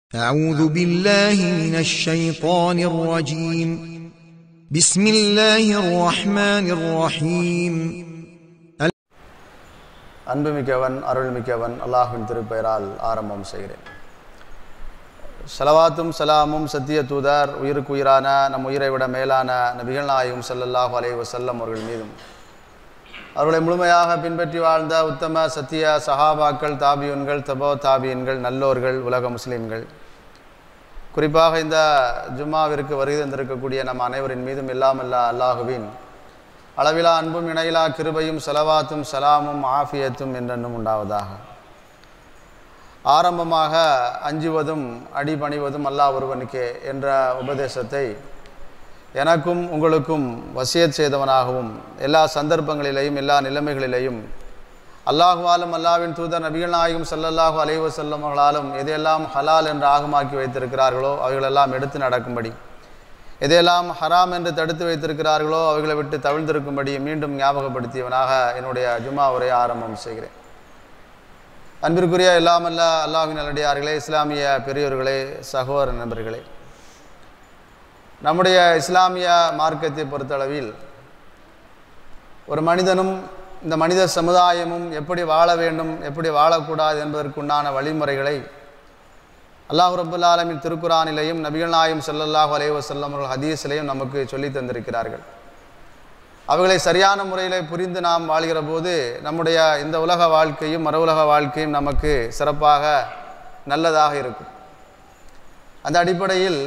أعوذ بالله من الشيطان الرجيم بسم الله الرحمن الرحيم அன்புமிக்கவன் அருள்மிக்கவன் அல்லாஹ்வின் திருப்பெயரால் ஆரம்பம் செய்கிறேன் ஸலவாத்தும் சலாமும் சத்திய தூதர் உயிருக்கு உயிரான நம் உயிரை விட மேலான நபிகள் நாயகம் ஸல்லல்லாஹு அலைஹி வஸல்லம் அவர்கள் மீதும் அவர்களை முழுமையாக பின்பற்றி வாழ்ந்த உத்தம சத்திய சஹாபாக்கள் தாபியுன்கள் தபோ தாபியன்கள் நல்லோர்கள் உலக முஸ்லீம்கள் குறிப்பாக இந்த ஜும்மாவிற்கு வருகை தந்திருக்கக்கூடிய நம் அனைவரின் மீதும் இல்லாமல்ல அல்லாஹுவின் அளவிலா அன்பும் இணையிலா கிருபையும் செலவாத்தும் சலாமும் ஆஃபியத்தும் என்றென்றும் உண்டாவதாக ஆரம்பமாக அஞ்சுவதும் அடிபணிவதும் அல்லாஹ் ஒருவனுக்கே என்ற உபதேசத்தை எனக்கும் உங்களுக்கும் வசியத் செய்தவனாகவும் எல்லா சந்தர்ப்பங்களிலேயும் எல்லா நிலைமைகளிலேயும் அல்லாஹுவாலும் அல்லாவின் தூதர் நபிகள் நாயகம் ஸல்லல்லாஹு அலைஹி வஸல்லம் அவர்களாலும் எதையெல்லாம் ஹலால் என்று ஆகமாக்கி வைத்திருக்கிறார்களோ அவைகளெல்லாம் எடுத்து நடக்கும்படி எதையெல்லாம் ஹராம் என்று தடுத்து வைத்திருக்கிறார்களோ அவைகளை விட்டு தவிழ்ந்திருக்கும்படி மீண்டும் ஞாபகப்படுத்தியவனாக என்னுடைய ஜும்மா உரையை ஆரம்பம் செய்கிறேன் அன்பிற்குரிய எல்லாமல்ல அல்லாஹின் நல்லடியார்களே இஸ்லாமிய பெரியோர்களே சகோதர நண்பர்களே நம்முடைய இஸ்லாமிய மார்க்கத்தை பொறுத்தளவில் ஒரு மனிதனும் இந்த மனித சமுதாயமும் எப்படி வாழ வேண்டும் எப்படி வாழக்கூடாது என்பதற்குண்டான வழிமுறைகளை அல்லாஹ் ரபுல் ஆலமின் திருக்குறானிலையும் நபிகள் நாயம் ஸல்லல்லாஹு அலைஹி வஸல்லம் அவர்கள் ஹதீஸிலையும் நமக்கு சொல்லி தந்திருக்கிறார்கள் அவைகளை சரியான முறையில் புரிந்து நாம் வாழ்கிற போது நம்முடைய இந்த உலக வாழ்க்கையும் மறு உலக வாழ்க்கையும் நமக்கு சிறப்பாக நல்லதாக இருக்கும் அந்த அடிப்படையில்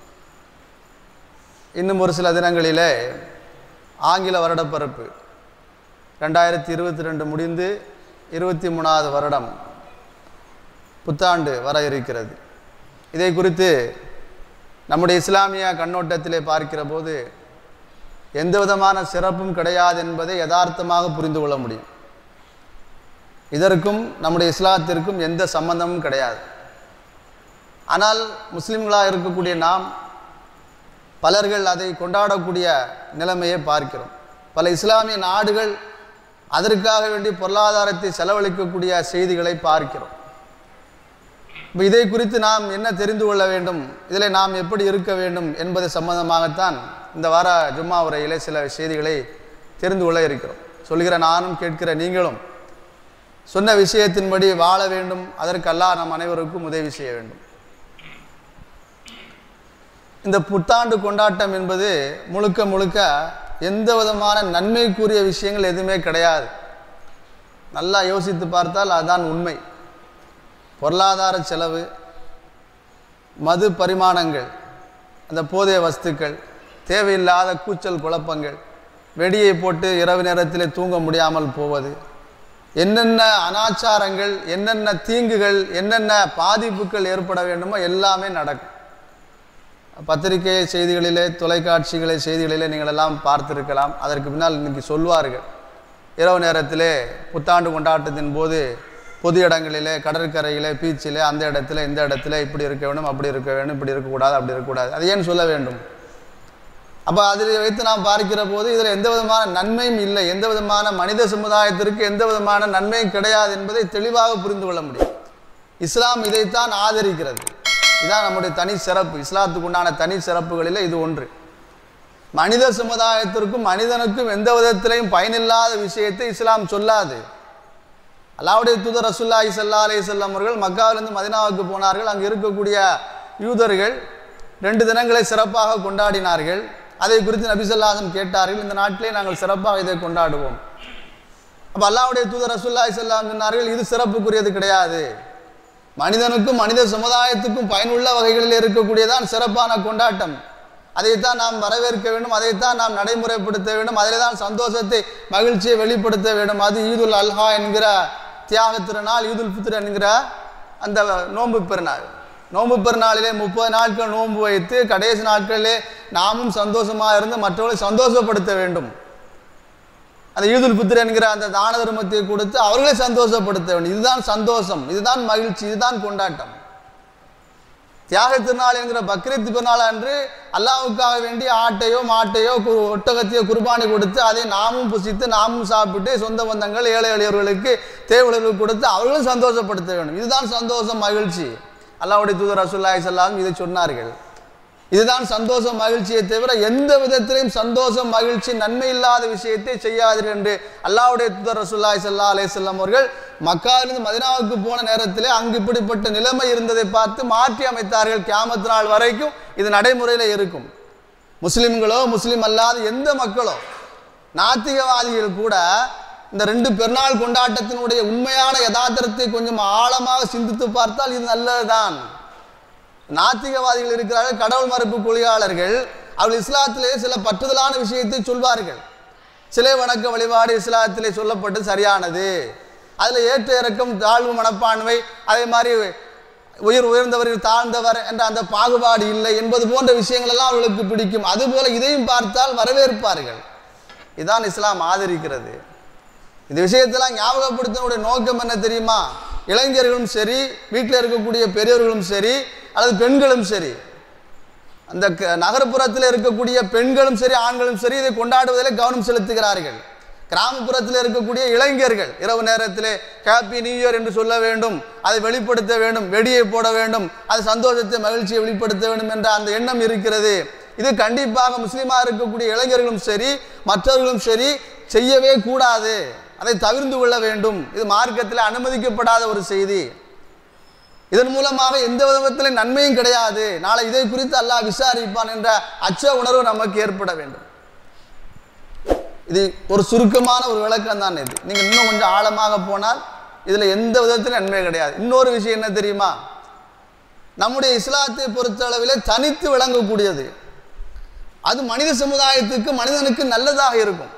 இன்னும் ஒரு சில தினங்களிலே ஆங்கில வருடப்பிறப்பு ரெண்டாயிரத்தி இருபத்தி ரெண்டு முடிந்து இருபத்தி மூணாவது வருடம் புத்தாண்டு வர இருக்கிறது இதை குறித்து நம்முடைய இஸ்லாமிய கண்ணோட்டத்திலே பார்க்கிற போது எந்த விதமான சிறப்பும் கிடையாது என்பதை யதார்த்தமாக புரிந்து கொள்ள முடியும் இதற்கும் நம்முடைய இஸ்லாத்திற்கும் எந்த சம்பந்தமும் கிடையாது ஆனால் முஸ்லிம்களாக இருக்கக்கூடிய நாம் பலர்கள் அதை கொண்டாடக்கூடிய நிலைமையை பார்க்கிறோம் பல இஸ்லாமிய நாடுகள் அதற்காக வேண்டி பொருளாதாரத்தை செலவழிக்கக்கூடிய செய்திகளை பார்க்கிறோம் இப்போ இதை குறித்து நாம் என்ன தெரிந்து கொள்ள வேண்டும் இதில் நாம் எப்படி இருக்க வேண்டும் என்பது சம்பந்தமாகத்தான் இந்த வார ஜும்மா உரையிலே சில செய்திகளை தெரிந்து கொள்ள இருக்கிறோம் சொல்கிற நானும் கேட்கிற நீங்களும் சொன்ன விஷயத்தின்படி வாழ வேண்டும் அதற்கெல்லாம் நம் அனைவருக்கும் உதவி செய்ய வேண்டும் இந்த புத்தாண்டு கொண்டாட்டம் என்பது முழுக்க முழுக்க எந்த விதமான நன்மைக்குரிய விஷயங்கள் எதுவுமே கிடையாது நல்லா யோசித்து பார்த்தால் அதுதான் உண்மை பொருளாதார செலவு மது பரிமாணங்கள் அந்த போதைய வஸ்துக்கள் தேவையில்லாத கூச்சல் குழப்பங்கள் வெடியை போட்டு இரவு நேரத்தில் தூங்க முடியாமல் போவது என்னென்ன அனாச்சாரங்கள் என்னென்ன தீங்குகள் என்னென்ன பாதிப்புகள் ஏற்பட வேண்டுமோ எல்லாமே நடக்கும் பத்திரிகை செய்திகளிலே தொலைக்காட்சிகளை செய்திகளிலே நீங்கள் எல்லாம் பார்த்திருக்கலாம் அதற்கு பின்னால் இன்னைக்கு சொல்வார்கள் இரவு நேரத்திலே புத்தாண்டு கொண்டாட்டத்தின் போது பொது இடங்களிலே கடற்கரையிலே பீச்சிலே அந்த இடத்துல இந்த இடத்துல இப்படி இருக்க வேண்டும் அப்படி இருக்க வேண்டும் இப்படி இருக்கக்கூடாது அப்படி இருக்கக்கூடாது அது ஏன் சொல்ல வேண்டும் அப்போ அதில் வைத்து நாம் பார்க்கிற போது இதில் எந்த விதமான நன்மையும் இல்லை எந்த விதமான மனித சமுதாயத்திற்கு எந்த விதமான நன்மையும் கிடையாது என்பதை தெளிவாக புரிந்து கொள்ள முடியும் இஸ்லாம் இதைத்தான் ஆதரிக்கிறது இதுதான் நம்முடைய தனி சிறப்பு இஸ்லாத்துக்கு உண்டான தனி சிறப்புகளில் இது ஒன்று மனித சமுதாயத்திற்கும் மனிதனுக்கும் எந்த விதத்திலையும் பயனில்லாத விஷயத்தை இஸ்லாம் சொல்லாது அல்லாவுடைய தூதர் ரசுல்லாஹி சல்லா அலி செல்லம் அவர்கள் மக்காவிலிருந்து மதினாவுக்கு போனார்கள் அங்கு இருக்கக்கூடிய யூதர்கள் ரெண்டு தினங்களை சிறப்பாக கொண்டாடினார்கள் அதை குறித்து நபிசல்லாசன் கேட்டார்கள் இந்த நாட்டிலே நாங்கள் சிறப்பாக இதை கொண்டாடுவோம் அப்போ அல்லாவுடைய தூதர் ரசுல்லாஹி சல்லாம் சொன்னார்கள் இது சிறப்புக்குரியது கிடையாது மனிதனுக்கும் மனித சமுதாயத்துக்கும் பயனுள்ள வகைகளில் இருக்கக்கூடியதான் சிறப்பான கொண்டாட்டம் அதைத்தான் நாம் வரவேற்க வேண்டும் அதைத்தான் நாம் நடைமுறைப்படுத்த வேண்டும் அதில் தான் சந்தோஷத்தை மகிழ்ச்சியை வெளிப்படுத்த வேண்டும் அது ஈதுல் அல்ஹா என்கிற தியாக திருநாள் ஈதுல் ஃபித்ர் என்கிற அந்த நோன்பு பெருநாள் நோன்பு பெருநாளிலே முப்பது நாட்கள் நோன்பு வைத்து கடைசி நாட்களிலே நாமும் சந்தோஷமாக இருந்து மற்றவர்களை சந்தோஷப்படுத்த வேண்டும் அந்த ஈதுல் புத்திர என்கிற அந்த தான தர்மத்தை கொடுத்து அவர்களை சந்தோஷப்படுத்த வேண்டும் இதுதான் சந்தோஷம் இதுதான் மகிழ்ச்சி இதுதான் கொண்டாட்டம் தியாக திருநாள் என்கிற பக்ரீத் திருநாள் அன்று அல்லாவுக்காக வேண்டி ஆட்டையோ மாட்டையோ ஒட்டகத்தையோ குர்பானி கொடுத்து அதை நாமும் புசித்து நாமும் சாப்பிட்டு சொந்த பந்தங்கள் ஏழை எளியவர்களுக்கு தேவைகளுக்கு கொடுத்து அவர்களும் சந்தோஷப்படுத்த வேண்டும் இதுதான் சந்தோஷம் மகிழ்ச்சி அல்லாஹ்வுடைய தூதர் ரசூல்லாய் சொல்லாம் இதை சொன்னார்கள் இதுதான் சந்தோஷம் மகிழ்ச்சியை தவிர எந்த விதத்திலையும் சந்தோஷம் மகிழ்ச்சி நன்மை இல்லாத விஷயத்தை செய்யாதீர்கள் என்று அல்லாஹ்வுடைய தூதர் ரசூல்லாய் சல்லா அலையம் அவர்கள் மக்காவிலிருந்து மதினாவுக்கு போன நேரத்திலே அங்கு இப்படிப்பட்ட நிலைமை இருந்ததை பார்த்து மாற்றி அமைத்தார்கள் கியாமத் நாள் வரைக்கும் இது நடைமுறையில் இருக்கும் முஸ்லிம்களோ முஸ்லிம் அல்லாத எந்த மக்களோ நாத்திகவாதிகள் கூட இந்த ரெண்டு பெருநாள் கொண்டாட்டத்தினுடைய உண்மையான யதார்த்தத்தை கொஞ்சம் ஆழமாக சிந்தித்து பார்த்தால் இது நல்லதுதான் நாத்திகவாதிகள் இருக்கிறார்கள் கடவுள் மறுப்பு கொள்கையாளர்கள் அவர்கள் இஸ்லாத்திலே சில பற்றுதலான விஷயத்தை சொல்வார்கள் சிலை வணக்க வழிபாடு இஸ்லாத்திலே சொல்லப்பட்டு சரியானது அதில் ஏற்ற இறக்கம் தாழ்வு மனப்பான்மை அதே மாதிரி உயர் உயர்ந்தவர்கள் தாழ்ந்தவர் என்ற அந்த பாகுபாடு இல்லை என்பது போன்ற விஷயங்கள் எல்லாம் அவர்களுக்கு பிடிக்கும் அதுபோல இதையும் பார்த்தால் வரவேற்பார்கள் இதான் இஸ்லாம் ஆதரிக்கிறது இந்த விஷயத்தெல்லாம் ஞாபகப்படுத்தினுடைய நோக்கம் என்ன தெரியுமா இளைஞர்களும் சரி வீட்டில் இருக்கக்கூடிய பெரியவர்களும் சரி அல்லது பெண்களும் சரி அந்த க- நகர்ப்புறத்தில் இருக்கக்கூடிய பெண்களும் சரி ஆண்களும் சரி இதை கொண்டாடுவதிலே கவனம் செலுத்துகிறார்கள் கிராமப்புறத்தில் இருக்கக்கூடிய இளைஞர்கள் இரவு நேரத்திலே ஹாப்பி நியூ இயர் என்று சொல்ல வேண்டும் அதை வெளிப்படுத்த வேண்டும் வெடியை போட வேண்டும் அது சந்தோஷத்தை மகிழ்ச்சியை வெளிப்படுத்த வேண்டும் என்ற அந்த எண்ணம் இருக்கிறது இது கண்டிப்பாக முஸ்லீமாக இருக்கக்கூடிய இளைஞர்களும் சரி மற்றவர்களும் சரி செய்யவே கூடாது அதை தவிர்ந்து கொள்ள வேண்டும் இது மார்க்கத்தில் அனுமதிக்கப்படாத ஒரு செய்தி இதன் மூலமாக எந்த விதத்திலும் நன்மையும் கிடையாது நாளை இதை குறித்து அல்லாஹ் விசாரிப்பான் என்ற அச்ச உணர்வு நமக்கு ஏற்பட வேண்டும் இது ஒரு சுருக்கமான ஒரு விளக்கம் தான் இது நீங்க இன்னும் கொஞ்சம் ஆழமாக போனால் இதுல எந்த விதத்திலும் நன்மை கிடையாது இன்னொரு விஷயம் என்ன தெரியுமா நம்முடைய இஸ்லாத்தை பொறுத்தளவிலே தனித்து விளங்கக்கூடியது அது மனித சமுதாயத்துக்கு மனிதனுக்கு நல்லதாக இருக்கும்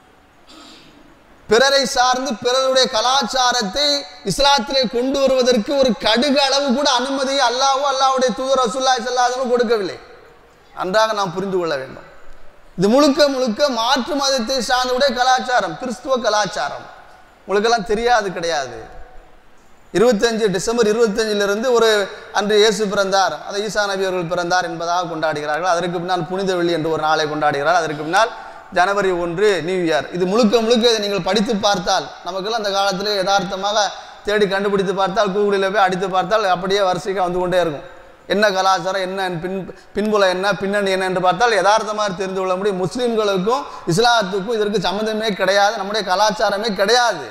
பிறரை சார்ந்து பிறருடைய கலாச்சாரத்தை இஸ்லாத்திலே கொண்டு வருவதற்கு ஒரு கடுகு அளவு கூட அனுமதியை அல்லாஹ்வோ அல்லாஹ்வுடைய தூதர் ரசூல்லாய் சொல்லாதவங்க கொடுக்கவில்லை நன்றாக நாம் புரிந்து கொள்ள வேண்டும் இது முழுக்க முழுக்க மாற்று மதத்தை சார்ந்தவுடைய கலாச்சாரம் கிறிஸ்துவ கலாச்சாரம் உங்களுக்கெல்லாம் தெரியாது கிடையாது இருபத்தஞ்சு டிசம்பர் இருபத்தஞ்சிலிருந்து ஒரு அன்று இயேசு பிறந்தார் அந்த ஈசா நபி அவர்கள் பிறந்தார் என்பதாக கொண்டாடுகிறார்கள் அதற்கு பின்னால் புனித வெள்ளி என்று ஒரு நாளை கொண்டாடுகிறார் அதற்கு பின்னால் ஜனவரி ஒன்று நியூ இயர் இது முழுக்க முழுக்க இதை நீங்கள் படித்து பார்த்தால் நமக்கெல்லாம் அந்த காலத்திலே யதார்த்தமாக தேடி கண்டுபிடித்து பார்த்தால் கூகுளில் போய் அடித்து பார்த்தால் அப்படியே வரிசைக்கு வந்து கொண்டே இருக்கும் என்ன கலாச்சாரம் என்ன பின் பின்புலம் என்ன பின்னணி என்ன என்று பார்த்தால் யதார்த்தமாக தெரிந்து கொள்ள முடியும் முஸ்லீம்களுக்கும் இஸ்லாத்துக்கும் இதற்கு சம்மந்தமே கிடையாது நம்முடைய கலாச்சாரமே கிடையாது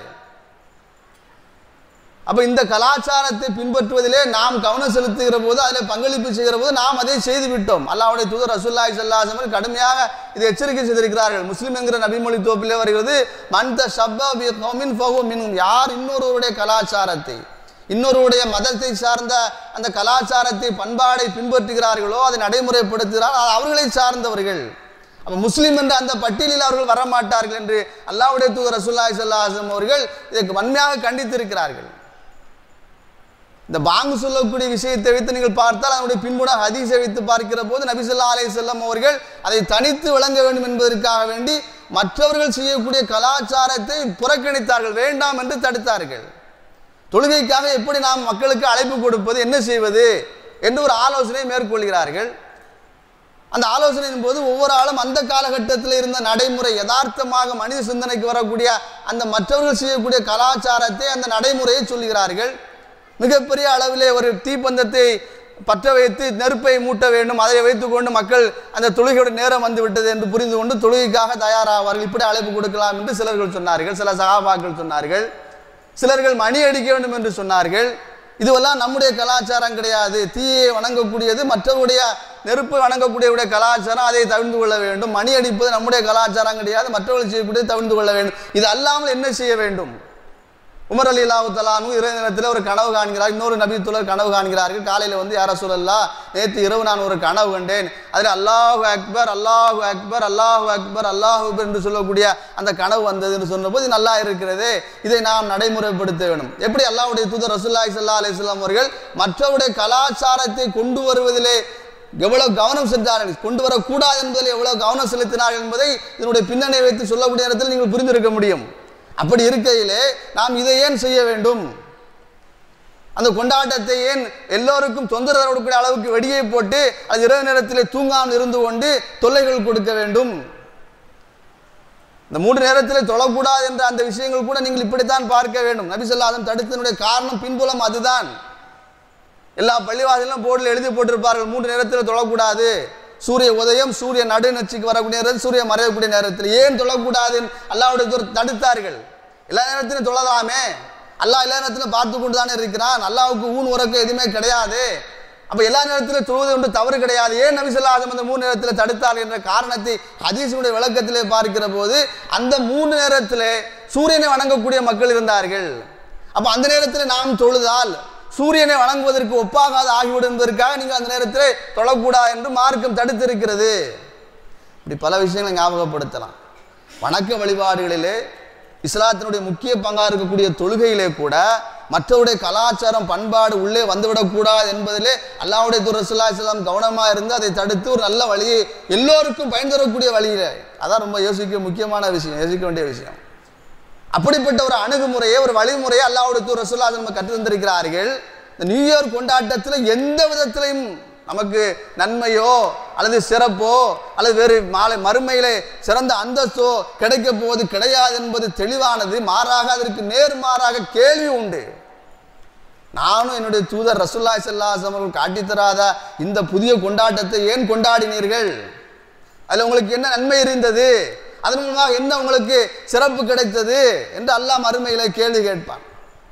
அப்ப இந்த கலாச்சாரத்தை பின்பற்றுவதிலே நாம் கவனம் செலுத்துகிற போது அதில் பங்களிப்பு செய்கிற போது நாம் அதை செய்து விட்டோம் அல்லாஹ்வுடைய தூதர் ரசூல்லாய் சல்லாசமன் கடுமையாக இதை எச்சரிக்கை செய்திருக்கிறார்கள் முஸ்லிம் என்கிற நபிமொழி தோப்பிலே வருகிறது மந்த ஷப்பா கௌமின் ஃபஹு மின்ஹும் யார் இன்னொருவருடைய கலாச்சாரத்தை இன்னொருவருடைய மதத்தை சார்ந்த அந்த கலாச்சாரத்தை பண்பாடை பின்பற்றுகிறார்களோ அதை நடைமுறைப்படுத்துகிறார் அது அவர்களை சார்ந்தவர்கள் அப்ப முஸ்லிம் என்ற அந்த பட்டியலில் அவர்கள் வரமாட்டார்கள் என்று அல்லாஹ்வுடைய தூதர் ரசூல்லாய் சல்லாஹம் அவர்கள் இதற்கு வன்மையாக கண்டித்திருக்கிறார்கள் இந்த பாங்கு சொல்லக்கூடிய விஷயத்தை வைத்து நீங்கள் பார்த்தால் அதனுடைய பின்புட ஹதீஸை வைத்து பார்க்கிற போது நபி ஸல்லல்லாஹு அலைஹி செல்லம் அவர்கள் அதை தனித்து விளங்க வேண்டும் என்பதற்காக வேண்டி மற்றவர்கள் செய்யக்கூடிய கலாச்சாரத்தை புறக்கணித்தார்கள் வேண்டாம் என்று தடுத்தார்கள் தொழுகைக்காக எப்படி நாம் மக்களுக்கு அழைப்பு கொடுப்பது என்ன செய்வது என்று ஒரு ஆலோசனை மேற்கொள்கிறார்கள் அந்த ஆலோசனையின் போது ஒவ்வொரு ஆளும் அந்த காலகட்டத்தில் இருந்த நடைமுறை யதார்த்தமாக மனித சிந்தனைக்கு வரக்கூடிய அந்த மற்றவர்கள் செய்யக்கூடிய கலாச்சாரத்தை அந்த நடைமுறையை சொல்கிறார்கள் மிகப்பெரிய அளவிலே ஒரு தீப்பந்தத்தை பற்ற வைத்து நெருப்பை மூட்ட வேண்டும் அதை வைத்துக்கொண்டு மக்கள் அந்த தொழுகையோட நேரம் வந்து விட்டது என்று புரிந்து கொண்டு தொழுகைக்காக தயாராவார்கள் இப்படி அழைப்பு கொடுக்கலாம் என்று சிலர்கள் சொன்னார்கள் சில சகாபாக்கள் சொன்னார்கள் சிலர்கள் மணி அடிக்க வேண்டும் என்று சொன்னார்கள் இதுவெல்லாம் நம்முடைய கலாச்சாரம் கிடையாது தீயை வணங்கக்கூடியது மற்றவருடைய நெருப்பு வணங்கக்கூடியவுடைய கலாச்சாரம் அதை தவிர்த்து கொள்ள வேண்டும் மணி அடிப்பது நம்முடைய கலாச்சாரம் கிடையாது மற்றவர்கள் செய்யக்கூடியதை தவிர்த்து கொள்ள வேண்டும் இது அல்லாமல் என்ன செய்ய வேண்டும் உமர் அலி அல்லாஹு தலானு இறை நேரத்தில் ஒரு கனவு காண்கிறார் இன்னொரு நபி துலர் கனவு காண்கிறார்கள் காலையில் வந்து யார சொல்லல்லா நேற்று இரவு நான் ஒரு கனவு கண்டேன் அதில் அல்லாஹு அக்பர் அல்லாஹு அக்பர் அல்லாஹு அக்பர் அல்லாஹு அக்பர் என்று சொல்லக்கூடிய அந்த கனவு வந்தது என்று சொன்னபோது இது நல்லா இருக்கிறது இதை நாம் நடைமுறைப்படுத்த வேண்டும் எப்படி அல்லாஹ்வுடைய தூதர் ரசூல்லாய் சல்லா அலிஸ்லாம் அவர்கள் மற்றவருடைய கலாச்சாரத்தை கொண்டு வருவதிலே எவ்வளவு கவனம் சென்றார்கள் கொண்டு வரக்கூடாது என்பதில் எவ்வளவு கவனம் செலுத்தினார்கள் என்பதை இதனுடைய பின்னணியை வைத்து சொல்லக்கூடிய நேரத்தில் நீங்கள் புரிந்திருக்க முடியும் அப்படி இருக்கையிலே நாம் இதை ஏன் செய்ய வேண்டும் அந்த கொண்டாட்டத்தை ஏன் எல்லோருக்கும் தொந்தரவு கொடுக்கிற அளவுக்கு வெடியை போட்டு அது இரவு நேரத்திலே தூங்காமல் இருந்து கொண்டு தொல்லைகள் கொடுக்க வேண்டும் இந்த மூன்று நேரத்தில் தொழக்கூடாது என்ற அந்த விஷயங்கள் கூட நீங்கள் இப்படித்தான் பார்க்க வேண்டும் நபி சொல்லாதம் தடுத்தனுடைய காரணம் பின்புலம் அதுதான் எல்லா பள்ளிவாசலும் போர்டில் எழுதி போட்டிருப்பார்கள் மூன்று நேரத்தில் தொழக்கூடாது சூரிய உதயம் சூரிய நடுநச்சுக்கு வரக்கூடிய நேரத்தில் சூரிய மறையக்கூடிய நேரத்தில் ஏன் தொழக்கூடாதுன்னு அல்லாவுடைய தூரம் தடுத்தார்கள் எல்லா நேரத்திலும் தொழலாமே அல்லாஹ் எல்லா நேரத்திலும் பார்த்து கொண்டு தானே இருக்கிறான் அல்லாவுக்கு ஊன் உறக்கம் எதுவுமே கிடையாது அப்ப எல்லா நேரத்திலும் தொழுவது ஒன்று தவறு கிடையாது ஏன் நபிசல்லாசம் அந்த மூணு நேரத்தில் தடுத்தார் என்ற காரணத்தை ஹதீஸுடைய விளக்கத்திலே பார்க்கிற போது அந்த மூணு நேரத்திலே சூரியனை வணங்கக்கூடிய மக்கள் இருந்தார்கள் அப்ப அந்த நேரத்தில் நாம் தொழுதால் சூரியனை வணங்குவதற்கு ஒப்பாகாத ஆகிவிடும் என்பதற்காக நீங்கள் அந்த நேரத்தில் தொழக்கூடாது என்று மார்க்கம் தடுத்திருக்கிறது இப்படி பல விஷயங்களை ஞாபகப்படுத்தலாம் வணக்க வழிபாடுகளிலே இஸ்லாத்தினுடைய முக்கிய பங்காக இருக்கக்கூடிய தொழுகையிலே கூட மற்றவருடைய கலாச்சாரம் பண்பாடு உள்ளே வந்துவிடக்கூடாது என்பதிலே அல்லாவுடைய துரசுல்லா இஸ்லாம் கவனமாக இருந்து அதை தடுத்து ஒரு நல்ல வழியை எல்லோருக்கும் பயன் தரக்கூடிய வழியில அதான் ரொம்ப யோசிக்க முக்கியமான விஷயம் யோசிக்க வேண்டிய விஷயம் அப்படிப்பட்ட ஒரு அணுகுமுறையை ஒரு வழிமுறையை அல்லாவுடைய தூர் ரசூல்லா நம்ம கற்று தந்திருக்கிறார்கள் இந்த நியூ இயர் கொண்டாட்டத்தில் எந்த விதத்திலையும் நமக்கு நன்மையோ அல்லது சிறப்போ அல்லது வேறு மாலை மறுமையிலே சிறந்த அந்தஸ்தோ கிடைக்க போவது கிடையாது என்பது தெளிவானது மாறாக அதற்கு நேர்மாறாக கேள்வி உண்டு நானும் என்னுடைய தூதர் ரசுல்லா செல்லாஸ் அவர்கள் காட்டித்தராத இந்த புதிய கொண்டாட்டத்தை ஏன் கொண்டாடினீர்கள் அதில் உங்களுக்கு என்ன நன்மை இருந்தது அதன் மூலமாக என்ன உங்களுக்கு சிறப்பு கிடைத்தது என்று அல்லாஹ் மறுமையில கேள்வி கேட்பான்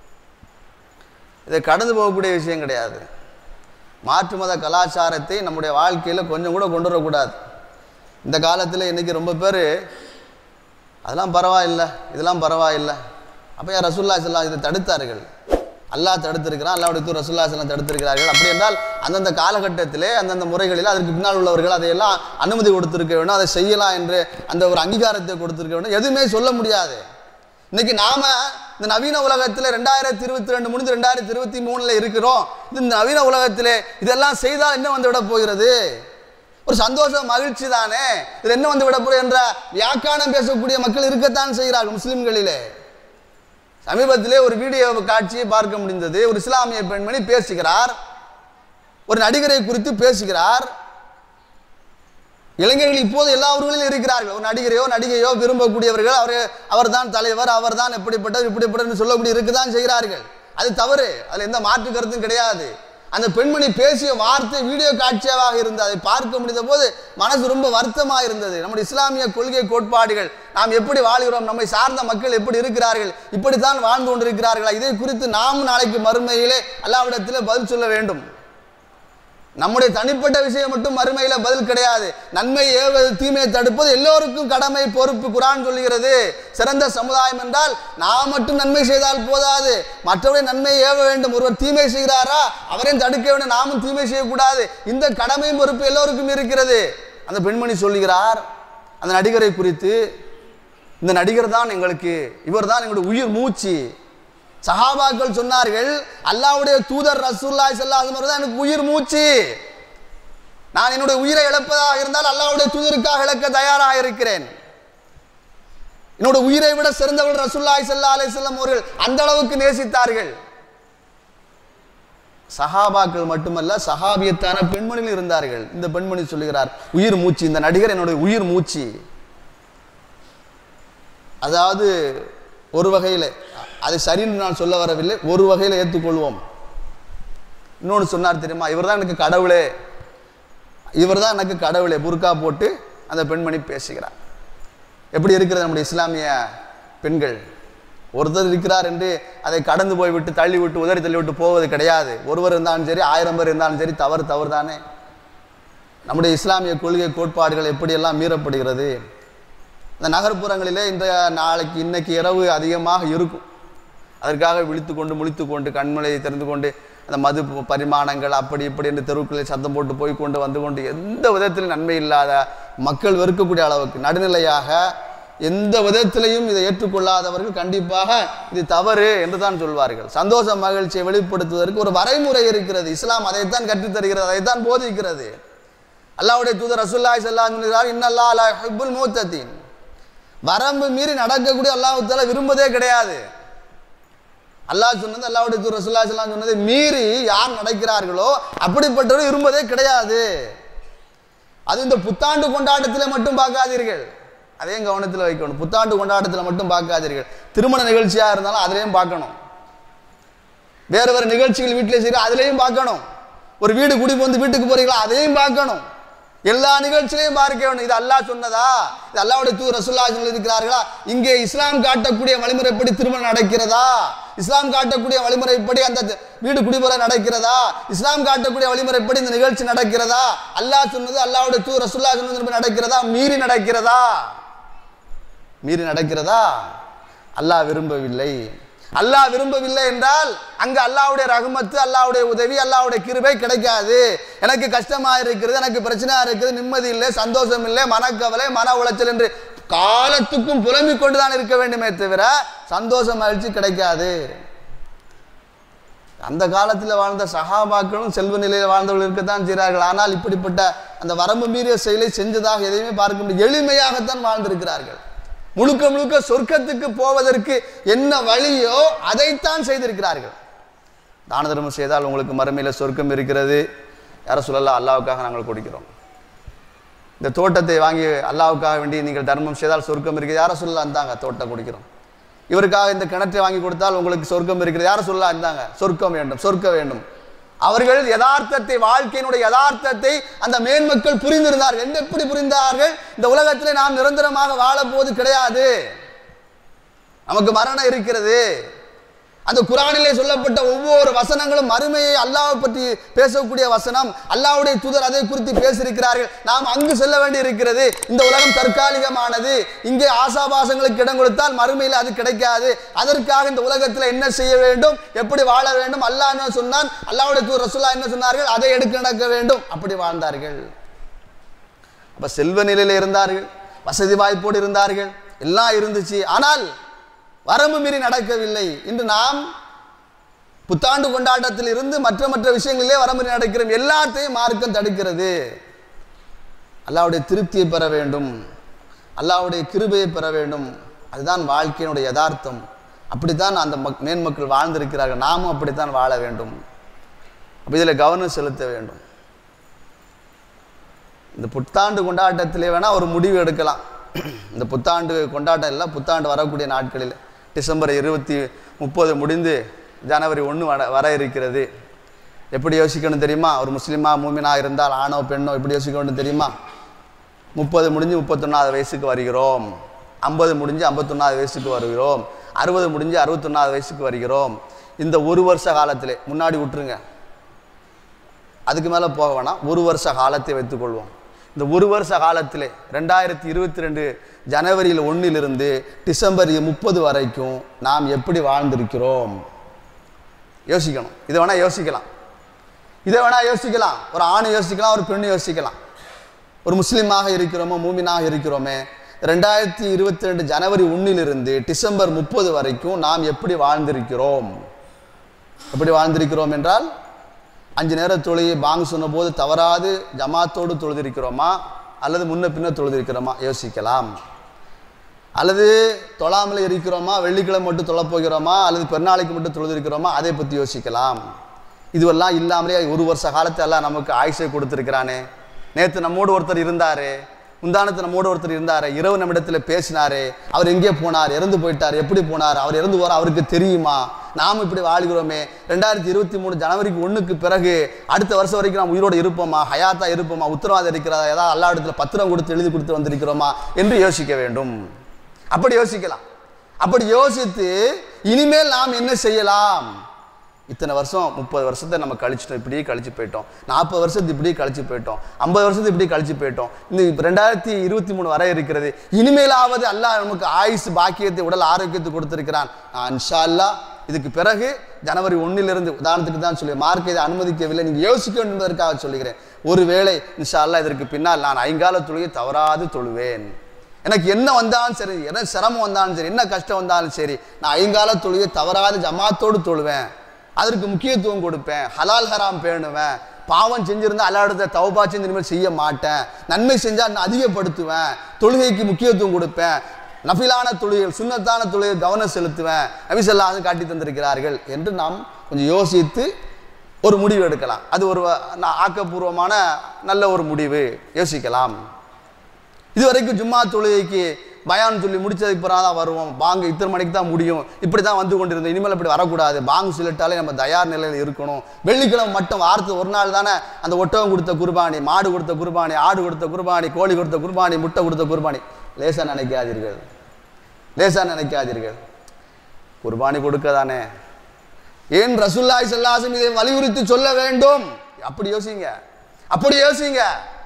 இதை கடந்து போகக்கூடிய விஷயம் கிடையாது மாற்று மத கலாச்சாரத்தை நம்முடைய வாழ்க்கையில் கொஞ்சம் கூட கொண்டு வரக்கூடாது இந்த காலத்தில் இன்னைக்கு ரொம்ப பேர் அதெல்லாம் பரவாயில்லை இதெல்லாம் பரவாயில்லை அப்போ யார் ரசூல்லா சல்லா இதை தடுத்தார்கள் அல்லாஹ் தடுத்திருக்கிறான் அல்லாவுடைய தூர் ரசூல்லா சல்லாம் தடுத்திருக்கிறார்கள் அப்படி என்றால் அந்தந்த காலகட்டத்திலே அந்தந்த முறைகளில் அதற்கு பின்னால் உள்ளவர்கள் அதையெல்லாம் அனுமதி கொடுத்திருக்க வேண்டும் அதை செய்யலாம் என்று அந்த ஒரு அங்கீகாரத்தை கொடுத்திருக்க வேண்டும் எதுவுமே சொல்ல முடியாது இன்னைக்கு நாம இந்த நவீன உலகத்தில் ரெண்டாயிரத்தி இருபத்தி ரெண்டு முடிஞ்சு ரெண்டாயிரத்தி இருபத்தி மூணுல இருக்கிறோம் இந்த நவீன உலகத்திலே இதெல்லாம் செய்தால் என்ன வந்து விட போகிறது ஒரு சந்தோஷம் மகிழ்ச்சி தானே இது என்ன வந்து விட போகிறது என்ற வியாக்கானம் பேசக்கூடிய மக்கள் இருக்கத்தான் செய்கிறார்கள் முஸ்லிம்களிலே சமீபத்திலே ஒரு வீடியோ காட்சியை பார்க்க முடிந்தது ஒரு இஸ்லாமிய பெண்மணி பேசுகிறார் ஒரு நடிகரை குறித்து பேசுகிறார் இளைஞர்கள் இப்போது எல்லா ஊர்களிலும் இருக்கிறார்கள் ஒரு நடிகரையோ நடிகையோ விரும்பக்கூடியவர்கள் அவர் அவர்தான் தலைவர் அவர்தான் எப்படிப்பட்டவர் இப்படிப்பட்டவர் சொல்லக்கூடிய இருக்குதான் செய்கிறார்கள் அது தவறு அதில் எந்த மாற்று கருத்தும் கிடையாது அந்த பெண்மணி பேசிய வார்த்தை வீடியோ காட்சியாக இருந்தது அதை பார்க்க முடிந்த போது மனசு ரொம்ப வருத்தமாக இருந்தது நம்முடைய இஸ்லாமிய கொள்கை கோட்பாடுகள் நாம் எப்படி வாழ்கிறோம் நம்மை சார்ந்த மக்கள் எப்படி இருக்கிறார்கள் இப்படித்தான் வாழ்ந்து கொண்டிருக்கிறார்களா இதை குறித்து நாம் நாளைக்கு மறுமையிலே அல்லாவிடத்திலே பதில் சொல்ல வேண்டும் நம்முடைய தனிப்பட்ட விஷயம் மட்டும் மறுமையில பதில் கிடையாது நன்மை ஏவது தீமையை தடுப்பது எல்லோருக்கும் கடமை பொறுப்பு குரான் சொல்லுகிறது சிறந்த சமுதாயம் என்றால் நாம் மட்டும் நன்மை செய்தால் போதாது மற்றவருடைய நன்மையை ஏவ வேண்டும் ஒருவர் தீமை செய்கிறாரா அவரையும் தடுக்க வேண்டும் நாமும் தீமை செய்யக்கூடாது இந்த கடமையும் பொறுப்பு எல்லோருக்கும் இருக்கிறது அந்த பெண்மணி சொல்லுகிறார் அந்த நடிகரை குறித்து இந்த நடிகர் தான் எங்களுக்கு இவர் தான் எங்களுடைய உயிர் மூச்சு சஹாபாக்கள் சொன்னார்கள் அல்லாவுடைய தூதர் ரசூல்லாய் சல்லாஹம் தான் எனக்கு உயிர் மூச்சு நான் என்னுடைய உயிரை இழப்பதாக இருந்தால் அல்லாவுடைய தூதருக்காக இழக்க தயாராக இருக்கிறேன் என்னோட உயிரை விட சிறந்தவர்கள் ரசூல்லாய் சல்லா அலிஸ்லாம் அவர்கள் அந்த அளவுக்கு நேசித்தார்கள் சஹாபாக்கள் மட்டுமல்ல சஹாபியத்தான பெண்மணிகள் இருந்தார்கள் இந்த பெண்மணி சொல்லுகிறார் உயிர் மூச்சு இந்த நடிகர் என்னுடைய உயிர் மூச்சு அதாவது ஒரு வகையில் அது சரின்னு நான் சொல்ல வரவில்லை ஒரு வகையில் ஏற்றுக்கொள்வோம் இன்னொன்று சொன்னார் தெரியுமா இவர் தான் எனக்கு கடவுளே இவர் தான் எனக்கு கடவுளே புர்கா போட்டு அந்த பெண்மணி பேசுகிறார் எப்படி இருக்கிறது நம்முடைய இஸ்லாமிய பெண்கள் ஒருத்தர் இருக்கிறார் என்று அதை கடந்து போய்விட்டு தள்ளி விட்டு உதறி தள்ளி விட்டு போவது கிடையாது ஒருவர் இருந்தாலும் சரி ஆயிரம் பேர் இருந்தாலும் சரி தவறு தவறு தானே நம்முடைய இஸ்லாமிய கொள்கை கோட்பாடுகள் எப்படியெல்லாம் மீறப்படுகிறது இந்த நகர்ப்புறங்களிலே இந்த நாளைக்கு இன்னைக்கு இரவு அதிகமாக இருக்கும் அதற்காக விழித்து கொண்டு முழித்து கொண்டு கண்மலையை திறந்து கொண்டு அந்த மது பரிமாணங்கள் அப்படி இப்படி என்று தெருவுக்களில் சத்தம் போட்டு போய் கொண்டு வந்து கொண்டு எந்த விதத்திலும் நன்மை இல்லாத மக்கள் வெறுக்கக்கூடிய அளவுக்கு நடுநிலையாக எந்த விதத்திலையும் இதை ஏற்றுக்கொள்ளாதவர்கள் கண்டிப்பாக இது தவறு என்று தான் சொல்வார்கள் சந்தோஷ மகிழ்ச்சியை வெளிப்படுத்துவதற்கு ஒரு வரைமுறை இருக்கிறது இஸ்லாம் அதைத்தான் கற்றுத்தருகிறது அதைத்தான் போதிக்கிறது அல்லாவுடைய தூதர் ரசுல்லாய் செல்லாம் சொல்கிறார் இன்னல்லா அலா ஹிப்புல் மூத்தத்தின் வரம்பு மீறி நடக்கக்கூடிய அல்லாஹால விரும்பதே கிடையாது அல்லாஹ் சொன்னது அல்லாவுடைய தூர் ரசுல்லா சொல்லாம் சொன்னதை மீறி யார் நடக்கிறார்களோ அப்படிப்பட்டவர் விரும்பதே கிடையாது அது இந்த புத்தாண்டு கொண்டாட்டத்தில் மட்டும் பார்க்காதீர்கள் அதையும் கவனத்தில் வைக்கணும் புத்தாண்டு கொண்டாட்டத்தில் மட்டும் பார்க்காதீர்கள் திருமண நிகழ்ச்சியாக இருந்தாலும் அதிலையும் பார்க்கணும் வேறு வேறு நிகழ்ச்சிகள் வீட்டிலே செய்கிற அதிலையும் பார்க்கணும் ஒரு வீடு குடி வந்து வீட்டுக்கு போறீங்களா அதையும் பார்க்கணும் எல்லா நிகழ்ச்சியிலையும் பார்க்க வேண்டும் இது அல்லாஹ் சொன்னதா இது அல்லாஹ்வுடைய தூ ரசூல்லா இருக்கிறார்களா இங்கே இஸ்லாம் காட்டக்கூடிய வழிமுறைப்படி திருமணம் நடக்கிறதா இஸ்லாம் காட்டக்கூடிய வழிமுறைப்படி அந்த த- வீடு குடிமுறை நடக்கிறதா இஸ்லாம் காட்டக்கூடிய வழிமுறைப்படி இந்த நிகழ்ச்சி நடக்கிறதா அல்லாஹ் சொன்னது அல்லாஹ்வுடைய தூ ரசூல்லா சொன்னது நடக்கிறதா மீறி நடக்கிறதா மீறி நடக்கிறதா அல்லாஹ் விரும்பவில்லை அல்லாஹ் விரும்பவில்லை என்றால் அங்க அல்லாஹ்வுடைய ரஹமத்து அல்லாஹ்வுடைய உதவி அல்லாஹ்வுடைய கிருபை கிடைக்காது எனக்கு கஷ்டமா இருக்கிறது எனக்கு பிரச்சனையா இருக்குது நிம்மதி இல்லை சந்தோஷம் இல்லை மனக்கவலை மன உளைச்சல் என்று காலத்துக்கும் புலம்பிக் கொண்டுதான் இருக்க வேண்டுமே தவிர சந்தோஷம் மகிழ்ச்சி கிடைக்காது அந்த காலத்தில் வாழ்ந்த சகாபாக்களும் செல்வ நிலையில் வாழ்ந்தவர்கள் இருக்கத்தான் செய்கிறார்கள் ஆனால் இப்படிப்பட்ட அந்த வரம்பு மீறிய செயலை செஞ்சதாக எதையுமே பார்க்க முடியும் எளிமையாகத்தான் வாழ்ந்திருக்கிறார்கள் முழுக்க முழுக்க சொர்க்கத்துக்கு போவதற்கு என்ன வழியோ அதைத்தான் செய்திருக்கிறார்கள் தான தர்மம் செய்தால் உங்களுக்கு மறுமையில் சொர்க்கம் இருக்கிறது யார சொல்லலாம் அல்லாவுக்காக நாங்கள் கொடுக்கிறோம் இந்த தோட்டத்தை வாங்கி அல்லாவுக்காக வேண்டி நீங்கள் தர்மம் செய்தால் சொர்க்கம் இருக்குது யார சொல்லலாம் இருந்தாங்க தோட்டம் குடிக்கிறோம் இவருக்காக இந்த கிணற்றை வாங்கி கொடுத்தால் உங்களுக்கு சொர்க்கம் இருக்கிறது யார சொல்லலாம் இருந்தாங்க சொர்க்கம் வேண்டும் சொர்க்க வேண்டும் அவர்கள் யதார்த்தத்தை வாழ்க்கையினுடைய யதார்த்தத்தை அந்த மேன்மக்கள் புரிந்திருந்தார்கள் என்ன எப்படி புரிந்தார்கள் இந்த உலகத்திலே நாம் நிரந்தரமாக வாழப்போவது கிடையாது நமக்கு மரணம் இருக்கிறது அந்த குரானிலே சொல்லப்பட்ட ஒவ்வொரு வசனங்களும் மறுமையை அல்லாஹ் பற்றி பேசக்கூடிய வசனம் அல்லாஹ்வுடைய தூதர் அதை குறித்து பேசியிருக்கிறார்கள் நாம் அங்கு செல்ல வேண்டி இருக்கிறது இந்த உலகம் தற்காலிகமானது இங்கே ஆசாபாசங்களுக்கு இடம் கொடுத்தால் மறுமையில் அது கிடைக்காது அதற்காக இந்த உலகத்தில் என்ன செய்ய வேண்டும் எப்படி வாழ வேண்டும் அல்லாஹ் என்ன சொன்னான் அல்லாஹ்வுடைய தூதர் ரசூல்லா என்ன சொன்னார்கள் அதை எடுக்க நடக்க வேண்டும் அப்படி வாழ்ந்தார்கள் அப்ப செல்வ நிலையில இருந்தார்கள் வசதி வாய்ப்போடு இருந்தார்கள் எல்லாம் இருந்துச்சு ஆனால் வரம்பு மீறி நடக்கவில்லை இன்று நாம் புத்தாண்டு கொண்டாட்டத்தில் இருந்து மற்ற மற்ற விஷயங்களிலே வரம்பு மீறி நடக்கிறோம் எல்லாத்தையும் மார்க்கம் தடுக்கிறது அல்லாஹ்வுடைய திருப்தியை பெற வேண்டும் அல்லாஹ்வுடைய கிருபையை பெற வேண்டும் அதுதான் வாழ்க்கையினுடைய யதார்த்தம் அப்படித்தான் அந்த மக் மேன்மக்கள் வாழ்ந்திருக்கிறார்கள் நாமும் அப்படித்தான் வாழ வேண்டும் அப்ப இதில் கவனம் செலுத்த வேண்டும் இந்த புத்தாண்டு கொண்டாட்டத்திலே வேணால் ஒரு முடிவு எடுக்கலாம் இந்த புத்தாண்டு கொண்டாட்டம் இல்லை புத்தாண்டு வரக்கூடிய நாட்களில் டிசம்பர் இருபத்தி முப்பது முடிந்து ஜனவரி ஒன்று வர வர இருக்கிறது எப்படி யோசிக்கணும் தெரியுமா ஒரு முஸ்லீமா மூமினா இருந்தால் ஆணோ பெண்ணோ எப்படி யோசிக்கணும் தெரியுமா முப்பது முடிஞ்சு முப்பத்தொன்னாவது வயசுக்கு வருகிறோம் ஐம்பது முடிஞ்சு ஐம்பத்தொன்னாவது வயசுக்கு வருகிறோம் அறுபது முடிஞ்சு அறுபத்தொன்னாவது வயசுக்கு வருகிறோம் இந்த ஒரு வருஷ காலத்திலே முன்னாடி விட்டுருங்க அதுக்கு மேலே போக வேணாம் ஒரு வருஷ காலத்தை வைத்துக்கொள்வோம் இந்த ஒரு வருஷ காலத்திலே ரெண்டாயிரத்தி இருபத்தி ரெண்டு ஜனவரியில் ஒன்றிலிருந்து டிசம்பர் முப்பது வரைக்கும் நாம் எப்படி வாழ்ந்திருக்கிறோம் யோசிக்கணும் இதை வேணால் யோசிக்கலாம் இதை வேணால் யோசிக்கலாம் ஒரு ஆண் யோசிக்கலாம் ஒரு பெண் யோசிக்கலாம் ஒரு முஸ்லீமாக இருக்கிறோமோ மூமினாக இருக்கிறோமே ரெண்டாயிரத்தி இருபத்தி ரெண்டு ஜனவரி ஒன்றிலிருந்து டிசம்பர் முப்பது வரைக்கும் நாம் எப்படி வாழ்ந்திருக்கிறோம் எப்படி வாழ்ந்திருக்கிறோம் என்றால் அஞ்சு நேர தொழுகை பாங்கு சொன்னபோது தவறாது ஜமாத்தோடு தொழுதிருக்கிறோமா அல்லது முன்ன பின்ன தொழுதிருக்கிறோமா யோசிக்கலாம் அல்லது தொழாமல் இருக்கிறோமா வெள்ளிக்கிழமை மட்டும் தொழப் போகிறோமா அல்லது பெருநாளைக்கு மட்டும் தொழுதிருக்கிறோமா அதை பற்றி யோசிக்கலாம் இதுவெல்லாம் இல்லாமலே ஒரு வருஷ காலத்தை எல்லாம் நமக்கு ஆயுசை கொடுத்துருக்கிறானே நேற்று நம்மோடு ஒருத்தர் இருந்தாரு முந்தானத்து நம்மோடு ஒருத்தர் இருந்தாரு இரவு நம்மிடத்தில் பேசினாரு அவர் எங்கே போனார் இறந்து போயிட்டார் எப்படி போனார் அவர் இறந்து போற அவருக்கு தெரியுமா நாம் இப்படி வாழ்கிறோமே ரெண்டாயிரத்தி இருபத்தி மூணு ஜனவரிக்கு ஒண்ணுக்கு பிறகு அடுத்த வருஷம் வரைக்கும் நாம் உயிரோடு இருப்போமா ஹயாத்தா இருப்போமா உத்தரவாதம் இருக்கிறதா ஏதாவது அல்லா இடத்துல பத்திரம் கொடுத்து எழுதி கொடுத்து வந்திருக்கிறோமா என்று யோசிக்க வேண்டும் அப்படி யோசிக்கலாம் அப்படி யோசித்து இனிமேல் நாம் என்ன செய்யலாம் இத்தனை வருஷம் முப்பது வருஷத்தை நம்ம கழிச்சிட்டோம் இப்படியே கழிச்சு போயிட்டோம் நாற்பது வருஷத்து இப்படியே கழிச்சு போயிட்டோம் ஐம்பது வருஷத்து இப்படி கழிச்சு போயிட்டோம் இந்த இப்ப ரெண்டாயிரத்தி இருபத்தி மூணு வரை இருக்கிறது இனிமேலாவது அல்லாஹ் நமக்கு ஆயுசு பாக்கியத்தை உடல் ஆரோக்கியத்தை கொடுத்திருக்கிறான் நான் இன்ஷா அல்லாஹ் இதுக்கு பிறகு ஜனவரி ஒன்னிலிருந்து உதாரணத்துக்கு தான் சொல்லி மார்க் இதை அனுமதிக்கவில்லை நீங்கள் யோசிக்க வேண்டும் என்பதற்காக சொல்லுகிறேன் ஒருவேளை இன்ஷா அல்லாஹ் இதற்கு பின்னால் நான் ஐங்கால தொழுகை தவறாது தொழுவேன் எனக்கு என்ன வந்தாலும் சரி என்ன சிரமம் வந்தாலும் சரி என்ன கஷ்டம் வந்தாலும் சரி நான் ஐங்கால தொழுகை தவறாத ஜமாத்தோடு தொழுவேன் அதற்கு முக்கியத்துவம் கொடுப்பேன் ஹலால் ஹராம் பேணுவேன் பாவம் செஞ்சிருந்தா அல்லாடத்தை தவபா செஞ்சு இனிமேல் செய்ய மாட்டேன் நன்மை செஞ்சால் நான் அதிகப்படுத்துவேன் தொழுகைக்கு முக்கியத்துவம் கொடுப்பேன் நஃபிலான தொழுகைகள் சுண்ணத்தான தொழுகை கவனம் செலுத்துவேன் நபிசல்லாது காட்டி தந்திருக்கிறார்கள் என்று நாம் கொஞ்சம் யோசித்து ஒரு முடிவு எடுக்கலாம் அது ஒரு வ- நா- ஆக்கப்பூர்வமான நல்ல ஒரு முடிவு யோசிக்கலாம் இதுவரைக்கும் ஜும்மா தொழுகைக்கு பயான் சொல்லி முடிச்சதுக்கு பிறகு தான் வருவோம் பாங்கு இத்தனை மணிக்கு தான் முடியும் இப்படி தான் வந்து கொண்டிருந்தோம் இனிமேல் இப்படி வரக்கூடாது பாங்கு சொல்லிட்டாலே நம்ம தயார் நிலையில் இருக்கணும் வெள்ளிக்கிழமை மட்டும் வாரத்துக்கு ஒரு நாள் தானே அந்த ஒட்டகம் கொடுத்த குர்பானி மாடு கொடுத்த குர்பானி ஆடு கொடுத்த குர்பானி கோழி கொடுத்த குர்பானி முட்டை கொடுத்த குர்பானி லேசா நினைக்காதீர்கள் லேசா நினைக்காதீர்கள் குர்பானி கொடுக்க தானே ஏன் ரசுல்லாய் செல்லாசம் இதை வலியுறுத்தி சொல்ல வேண்டும் அப்படி யோசிங்க அப்படி யோசிங்க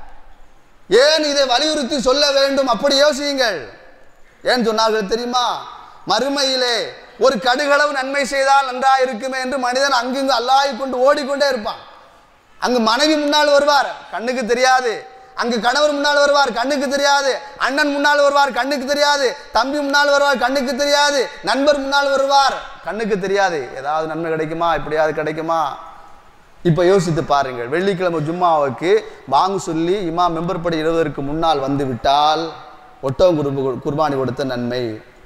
ஏன் இதை வலியுறுத்தி சொல்ல வேண்டும் அப்படி யோசியுங்கள் ஏன் சொன்னார்கள் தெரியுமா மறுமையிலே ஒரு கடுகளவு நன்மை செய்தால் நன்றா இருக்குமே என்று மனிதன் அங்குங்கு அல்லாஹ் கொண்டு ஓடிக்கொண்டே இருப்பான் அங்கு மனைவி முன்னால் வருவார் கண்ணுக்கு தெரியாது அங்கு கணவர் முன்னால் வருவார் கண்ணுக்கு தெரியாது அண்ணன் முன்னால் வருவார் கண்ணுக்கு தெரியாது தம்பி முன்னால் வருவார் கண்ணுக்கு தெரியாது நண்பர் முன்னால் வருவார் கண்ணுக்கு தெரியாது ஏதாவது நன்மை கிடைக்குமா இப்படியாவது கிடைக்குமா இப்போ யோசித்து பாருங்கள் வெள்ளிக்கிழமை ஜும்மாவுக்கு வாங்கு சொல்லி இமா மெம்பர் படி எழுவதற்கு முன்னால் வந்து விட்டால் ஒட்டகம் குருபு குர்பானி கொடுத்த நன்மை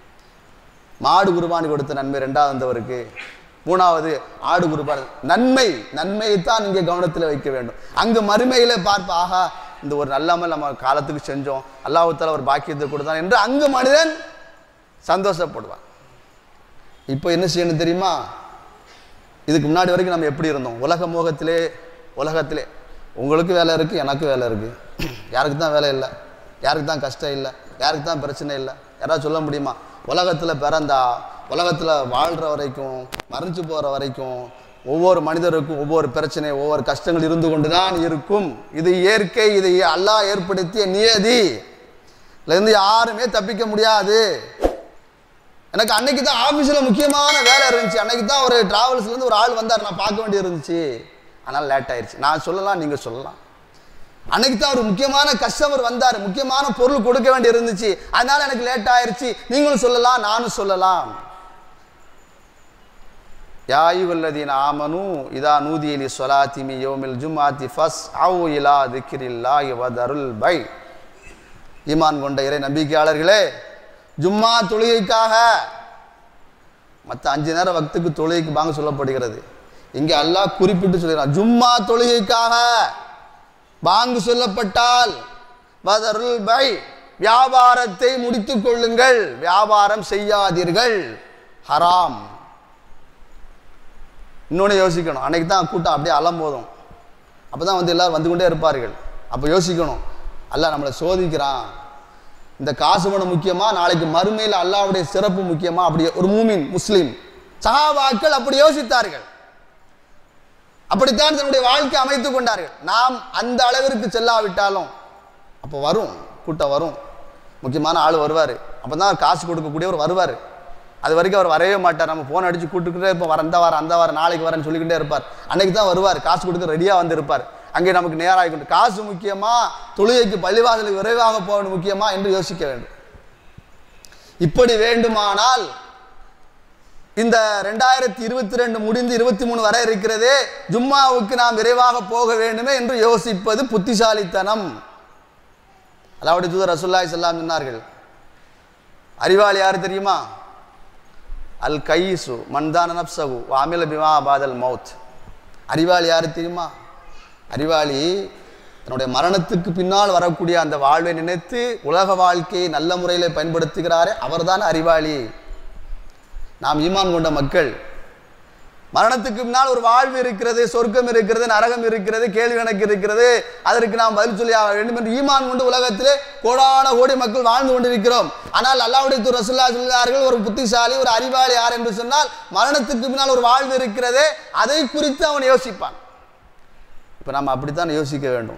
மாடு குர்பானி கொடுத்த நன்மை ரெண்டாவது வந்தவருக்கு மூணாவது ஆடு குர்பானி நன்மை நன்மையைத்தான் இங்கே கவனத்தில் வைக்க வேண்டும் அங்கு மறுமையில பார்ப்ப ஆஹா இந்த ஒரு நல்லாமல் நம்ம காலத்துக்கு செஞ்சோம் அல்லாஹுத்தால ஒரு பாக்கியத்தை கொடுத்தான் என்று அங்கு மனிதன் சந்தோஷப்படுவான் இப்போ என்ன செய்யணும் தெரியுமா இதுக்கு முன்னாடி வரைக்கும் நம்ம எப்படி இருந்தோம் உலக மோகத்திலே உலகத்திலே உங்களுக்கு வேலை இருக்குது எனக்கு வேலை இருக்குது யாருக்கு தான் வேலை இல்லை யாருக்கு தான் கஷ்டம் இல்லை யாருக்கு தான் பிரச்சனை இல்லை யாராவது சொல்ல முடியுமா உலகத்தில் பிறந்தா உலகத்தில் வாழ்கிற வரைக்கும் மறைஞ்சு போகிற வரைக்கும் ஒவ்வொரு மனிதருக்கும் ஒவ்வொரு பிரச்சனை ஒவ்வொரு கஷ்டங்கள் இருந்து கொண்டு தான் இருக்கும் இது இயற்கை இது அல்லாஹ் ஏற்படுத்திய நியதி இதுலேருந்து யாருமே தப்பிக்க முடியாது எனக்கு அன்னைக்கு தான் ஆஃபீஸில் முக்கியமான வேலை இருந்துச்சு அன்னைக்கு தான் ஒரு டிராவல்ஸ்லேருந்து ஒரு ஆள் வந்தார் நான் பார்க்க வேண்டி இருந்துச்சு ஆனால் லேட் ஆயிடுச்சு நான் சொல்லலாம் நீங்கள் சொல்லலாம் அன்னைக்கு தான் ஒரு முக்கியமான கஸ்டமர் வந்தார் முக்கியமான பொருள் கொடுக்க வேண்டி இருந்துச்சு அதனால எனக்கு லேட் ஆயிருச்சு நீங்களும் சொல்லலாம் நானும் சொல்லலாம் யாயுவல்லதீன் ஆமனு இதா நூதியலி சொலாத்திமி யோமில் ஜும்ஆத்தி ஃபஸ் அவு இலா திக்ரில்லாஹி வதருல் பை ஈமான் கொண்ட இறை நம்பிக்கையாளர்களே ஜும்மா தொழுகைக்காக மற்ற அஞ்சு நேரம் வக்துக்கு தொழுகைக்கு வாங்க சொல்லப்படுகிறது இங்கே அல்லாஹ் குறிப்பிட்டு சொல்கிறான் ஜும்மா தொழுகைக்காக பாங்கு சொல்லப்பட்டால் வதருல் பை வியாபாரத்தை முடித்துக் கொள்ளுங்கள் வியாபாரம் செய்யாதீர்கள் ஹராம் இன்னொன்று யோசிக்கணும் அன்னைக்கு தான் கூட்டம் அப்படியே அலம்போதும் அப்போ தான் வந்து எல்லாரும் வந்து கொண்டே இருப்பார்கள் அப்போ யோசிக்கணும் அல்லாஹ் நம்மளை சோதிக்கிறான் இந்த காசு பணம் முக்கியமா நாளைக்கு மறுமையில் அல்லாஹ்வுடைய சிறப்பு முக்கியமா அப்படி ஒரு மூமின் முஸ்லீம் சஹாபாக்கள் அப்படி யோசித்தார்கள் அப்படித்தான் தன்னுடைய வாழ்க்கை அமைத்துக் கொண்டார்கள் நாம் அந்த அளவிற்கு செல்லாவிட்டாலும் அப்போ வரும் கூட்டம் வரும் முக்கியமான ஆள் வருவார் அப்போ தான் காசு கொடுக்கக்கூடியவர் வருவார் அது வரைக்கும் அவர் வரவே மாட்டார் நம்ம ஃபோன் அடித்து கூட்டுக்கிட்டே இப்போ வர அந்த வாரம் அந்த வாரம் நாளைக்கு வரேன்னு சொல்லிக்கிட்டே இருப்பார் அன்னைக்கு தான் வருவார் காசு கொடுக்க ரெடியாக வந்து இருப்பார் அங்கே நமக்கு நேராக கொண்டு காசு முக்கியமா தொழுகைக்கு பள்ளிவாசலுக்கு விரைவாக போவது முக்கியமா என்று யோசிக்க வேண்டும் இப்படி வேண்டுமானால் இந்த ரெண்டாயிரத்தி இருபத்தி ரெண்டு முடிந்து இருபத்தி மூணு வரை இருக்கிறதே ஜும்மாவுக்கு நாம் விரைவாக போக வேண்டுமே என்று யோசிப்பது புத்திசாலித்தனம் அதாவது தூதர் ரசுல்லாய் செல்லாம் சொன்னார்கள் அறிவாளி யார் தெரியுமா அல் கைசு மன்தான நப்சகு வாமில பிமா பாதல் மவுத் அறிவாளி யார் தெரியுமா அறிவாளி தன்னுடைய மரணத்துக்கு பின்னால் வரக்கூடிய அந்த வாழ்வை நினைத்து உலக வாழ்க்கையை நல்ல முறையில் பயன்படுத்துகிறாரே அவர்தான் அறிவாளி நாம் ஈமான் கொண்ட மக்கள் மரணத்துக்கு பின்னால் ஒரு வாழ்வு இருக்கிறது சொர்க்கம் இருக்கிறது நரகம் இருக்கிறது கேள்வி கணக்கு இருக்கிறது அதற்கு நாம் பதில் சொல்லி ஆக வேண்டும் என்று ஈமான் கொண்டு உலகத்திலே கோடான கோடி மக்கள் வாழ்ந்து கொண்டிருக்கிறோம் ஆனால் அல்லாவுடைய தூர் ரசுல்லா சொல்கிறார்கள் ஒரு புத்திசாலி ஒரு அறிவாளி யார் என்று சொன்னால் மரணத்துக்கு பின்னால் ஒரு வாழ்வு இருக்கிறதே அதை குறித்து அவன் யோசிப்பான் இப்போ நாம் அப்படித்தான் யோசிக்க வேண்டும்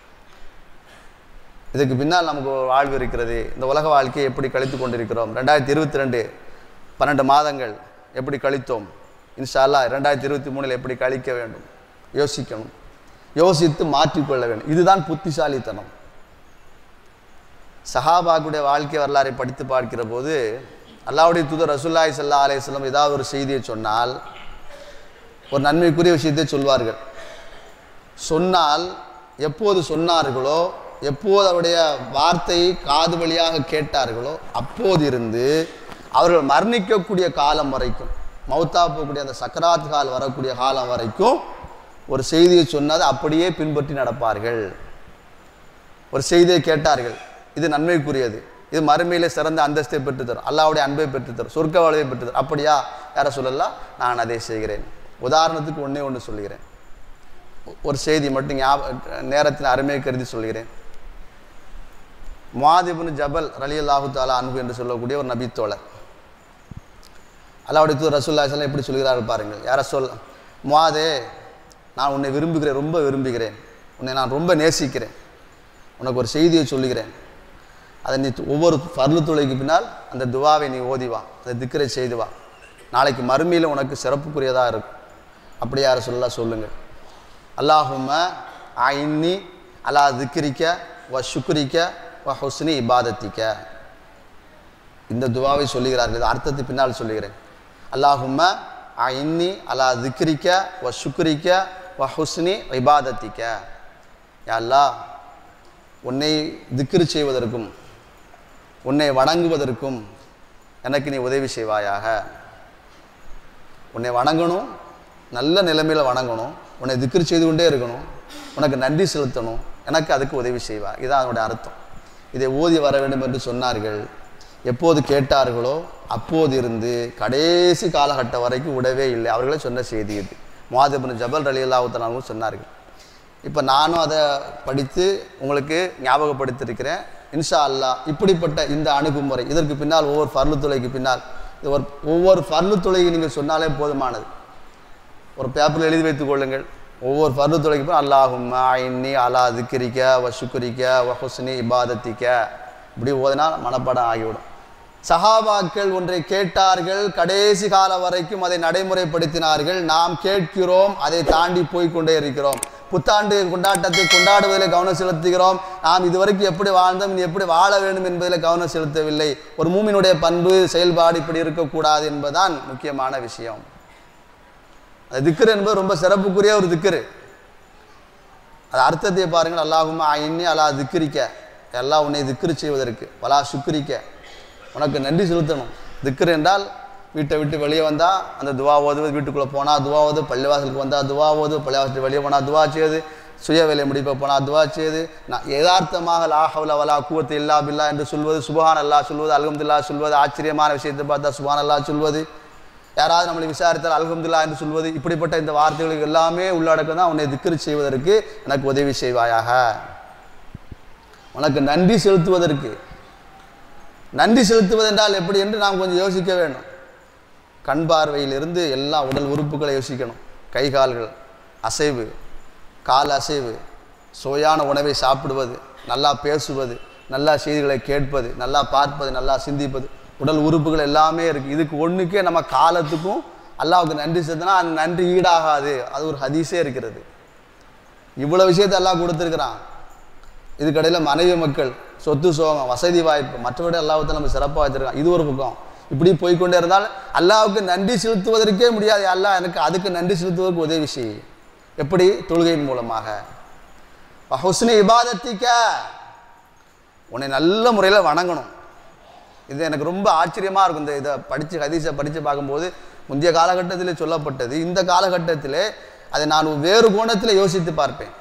இதுக்கு பின்னால் நமக்கு ஒரு வாழ்வு இருக்கிறது இந்த உலக வாழ்க்கையை எப்படி கழித்து கொண்டிருக்கிறோம் ரெண்டாயிரத்தி இருபத்தி ரெண்டு பன்னெண்டு மாதங்கள் எப்படி கழித்தோம் இன்ஷா அல்லாஹ் ரெண்டாயிரத்தி இருபத்தி மூணில் எப்படி கழிக்க வேண்டும் யோசிக்கணும் யோசித்து மாற்றிக்கொள்ள வேண்டும் இதுதான் புத்திசாலித்தனம் சஹாபாக்குடைய வாழ்க்கை வரலாறை படித்து பார்க்கிற போது அல்லாவுடைய தூதர் ரசூல்லாய் சல்லா அலையம் ஏதாவது ஒரு செய்தியை சொன்னால் ஒரு நன்மைக்குரிய விஷயத்தை சொல்வார்கள் சொன்னால் எப்போது சொன்னார்களோ எப்போது அவருடைய வார்த்தையை காது வழியாக கேட்டார்களோ அப்போது இருந்து அவர்கள் மரணிக்கக்கூடிய காலம் வரைக்கும் மௌத்தா போகக்கூடிய அந்த சக்கராத் கால் வரக்கூடிய காலம் வரைக்கும் ஒரு செய்தியை சொன்னதை அப்படியே பின்பற்றி நடப்பார்கள் ஒரு செய்தியை கேட்டார்கள் இது நன்மைக்குரியது இது மறுமையிலே சிறந்த அந்தஸ்தை பெற்றுத்தரும் அல்லாவுடைய அன்பை பெற்றுத்தரும் சொர்க்க வாழ்வை பெற்றுத்தரும் அப்படியா யார சொல்லலாம் நான் அதை செய்கிறேன் உதாரணத்துக்கு ஒன்றே ஒன்று சொல்கிறேன் ஒரு செய்தி மட்டும் ஞாபக நேரத்தின் அருமையை கருதி சொல்கிறேன் மாதிபுன் ஜபல் ரலி அல்லாஹு தாலா அன்பு என்று சொல்லக்கூடிய ஒரு நபித்தோழர் அல்லாவுடைய தூர் ரசூல்லா சொல்லம் எப்படி சொல்கிறார்கள் பாருங்கள் யார சொல் முவாதே நான் உன்னை விரும்புகிறேன் ரொம்ப விரும்புகிறேன் உன்னை நான் ரொம்ப நேசிக்கிறேன் உனக்கு ஒரு செய்தியை சொல்லுகிறேன் அதை நீ து- ஒவ்வொரு பர்லு துளைக்கு பின்னால் அந்த துவாவை நீ ஓதி வா அந்த திக்கரை செய்து வா நாளைக்கு மறுமையில் உனக்கு சிறப்புக்குரியதாக இருக்கும் அப்படி யார சொல்ல சொல்லுங்கள் அல்லாஹும்ம ஐன்னி அலா திக்ரிக்க வ சுக்ரிக்க வ ஹுஸ்னி இபாதத்திக்க இந்த துவாவை சொல்லுகிறார்கள் இது அர்த்தத்தை பின்னால் சொல்லுகிறேன் அல்லாஹும்ம ஐன்னி அலா திக்ரிக்க வ சுக்ரிக்க வ ஹுஸ்னி இபாதத்திக்க யா அல்லாஹ் உன்னை திக்ரு செய்வதற்கும் உன்னை வணங்குவதற்கும் எனக்கு நீ உதவி செய்வாயாக உன்னை வணங்கணும் நல்ல நிலைமையில் வணங்கணும் உன்னை திக்ரு செய்து கொண்டே இருக்கணும் உனக்கு நன்றி செலுத்தணும் எனக்கு அதுக்கு உதவி செய்வா இதான் அதனுடைய அர்த்தம் இதை ஓதி வர வேண்டும் என்று சொன்னார்கள் எப்போது கேட்டார்களோ அப்போது இருந்து கடைசி காலகட்டம் வரைக்கும் விடவே இல்லை அவர்களே சொன்ன செய்தி இது முவாதிபின் ஜபல் அலி அல்லாஹுத்தனாலும் சொன்னார்கள் இப்போ நானும் அதை படித்து உங்களுக்கு ஞாபகப்படுத்தியிருக்கிறேன் இன்ஷா அல்லாஹ் இப்படிப்பட்ட இந்த அணுகுமுறை இதற்கு பின்னால் ஒவ்வொரு ஃபர்லு துளைக்கு பின்னால் இது ஒரு ஒவ்வொரு ஃபர்லு துளைக்கு நீங்கள் சொன்னாலே போதுமானது ஒரு பேப்பரில் எழுதி வைத்துக் கொள்ளுங்கள் ஒவ்வொரு ஃபர்லு துளைக்கு பின் அல்லாஹும் ஐன்னி அலா திக்கிரிக்க வ சுக்ரிக்க வ ஹுஸ்னி இபாதத்திக்க இப்படி ஓதினா மனப்பாடம் ஆகிவிடும் சஹாபாக்கள் ஒன்றை கேட்டார்கள் கடைசி கால வரைக்கும் அதை நடைமுறைப்படுத்தினார்கள் நாம் கேட்கிறோம் அதை தாண்டி போய் கொண்டே இருக்கிறோம் புத்தாண்டு கொண்டாட்டத்தை கொண்டாடுவதில் கவனம் செலுத்துகிறோம் நாம் இதுவரைக்கும் எப்படி வாழ்ந்தோம் இனி எப்படி வாழ வேண்டும் என்பதில் கவனம் செலுத்தவில்லை ஒரு மூமினுடைய பண்பு செயல்பாடு இப்படி இருக்கக்கூடாது என்பதுதான் முக்கியமான விஷயம் அது திக்ரு என்பது ரொம்ப சிறப்புக்குரிய ஒரு திக்ரு அது அர்த்தத்தை பாருங்கள் அல்லாஹுமா ஐன்னி அலா திக்ரிக்க எல்லாம் உன்னை திக்ரு செய்வதற்கு பலா சுக்ரிக்க உனக்கு நன்றி செலுத்தணும் திக்ரு என்றால் வீட்டை விட்டு வெளியே வந்தால் அந்த துவா ஓதுவது வீட்டுக்குள்ளே போனால் துவா ஓது பள்ளிவாசலுக்கு வந்தால் துவா ஓது பள்ளிவாசலுக்கு வெளியே போனால் துவா செய்யுது சுய வேலை முடிப்ப போனால் துவா செய்யுது நான் யதார்த்தமாக லா ஹவுல வலா கூவத்து இல்லா பில்லா என்று சொல்வது சுபஹான் அல்லா சொல்வது அல்ஹம்துல்லா சொல்வது ஆச்சரியமான விஷயத்தை பார்த்தா சுபஹான் அல்லா சொல்வது யாராவது நம்மளை விசாரித்தால் அல்ஹம்துல்லா என்று சொல்வது இப்படிப்பட்ட இந்த வார்த்தைகளுக்கு எல்லாமே உள்ளடக்கம் தான் உன்னை திக்ரு செய்வதற்கு எனக்கு உதவி செய்வாயாக உனக்கு நன்றி செலுத்துவதற்கு நன்றி செலுத்துவது என்றால் எப்படி என்று நாம் கொஞ்சம் யோசிக்க வேண்டும் கண் பார்வையிலிருந்து எல்லா உடல் உறுப்புகளை யோசிக்கணும் கை கால்கள் அசைவு கால் அசைவு சுவையான உணவை சாப்பிடுவது நல்லா பேசுவது நல்லா செய்திகளை கேட்பது நல்லா பார்ப்பது நல்லா சிந்திப்பது உடல் உறுப்புகள் எல்லாமே இருக்குது இதுக்கு ஒன்றுக்கே நம்ம காலத்துக்கும் அல்லாவுக்கு நன்றி செலுத்தினா அந்த நன்றி ஈடாகாது அது ஒரு ஹதீஸே இருக்கிறது இவ்வளோ விஷயத்தை எல்லாம் கொடுத்துருக்குறான் இதுக்கடையில் மனைவி மக்கள் சொத்து சோகம் வசதி வாய்ப்பு மற்றபடி அல்லாஹத்தை நம்ம சிறப்பாக வச்சிருக்கான் இது ஒரு பக்கம் இப்படி போய்க்கொண்டே இருந்தால் அல்லாவுக்கு நன்றி செலுத்துவதற்கே முடியாது அல்லாஹ் எனக்கு அதுக்கு நன்றி செலுத்துவதற்கு உதவி செய் எப்படி தொழுகையின் மூலமாக ஹுஸ்னி இபாதத்திக்க உன்னை நல்ல முறையில் வணங்கணும் இது எனக்கு ரொம்ப ஆச்சரியமாக இருக்கும் இந்த இதை படித்து ஹதீஸை படித்து பார்க்கும்போது முந்தைய காலகட்டத்தில் சொல்லப்பட்டது இந்த காலகட்டத்தில் அதை நான் வேறு கோணத்தில் யோசித்து பார்ப்பேன்